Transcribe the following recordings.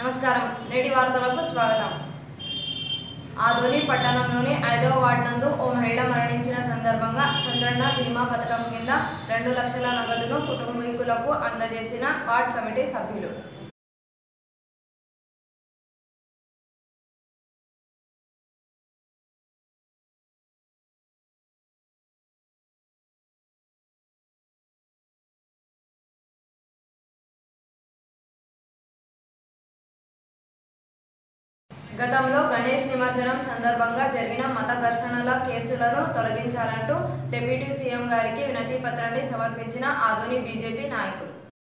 నమస్కారం నేటి వార్తలకు స్వాగతం ఆదోని పట్టణంలోని ఐదవ వార్డు నందు ఓ మహిళ మరణించిన సందర్భంగా చంద్రన్న బీమా పథకం కింద రెండు లక్షల నగదును కుటుంబీకులకు అందజేసిన వార్డ్ కమిటీ సభ్యులు గతంలో గణేష్ నిమజ్జనం సందర్భంగా జరిగిన మత ఘర్షణల కేసులను తొలగించాలంటూ డిప్యూటీ సీఎం గారికి వినతి పత్రాన్ని సమర్పించిన ఆదోని బీజేపీ నాయకులు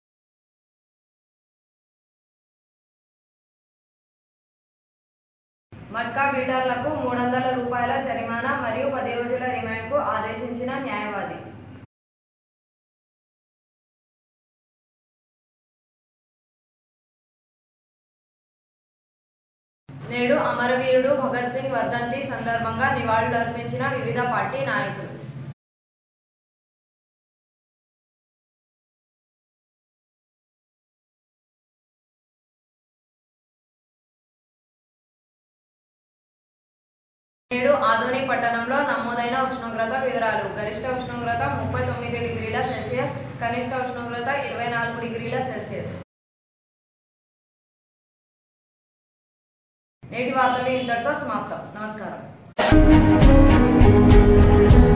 మట్కా బీటర్లకు మూడు వందల రూపాయల జరిమానా మరియు పది రోజుల రిమాండ్కు ఆదేశించిన న్యాయవాది నేడు అమరవీరుడు భగత్ సింగ్ వర్ధంతి సందర్భంగా నివాళులర్పించిన వివిధ పార్టీ నాయకులు నేడు ఆదోని పట్టణంలో నమోదైన ఉష్ణోగ్రత వివరాలు గరిష్ట ఉష్ణోగ్రత ముప్పై తొమ్మిది డిగ్రీల సెల్సియస్ కనిష్ట ఉష్ణోగ్రత ఇరవై నాలుగు డిగ్రీల సెల్సియస్ నేటి వార్తలు ఇంతటితో సమాప్తం నమస్కారం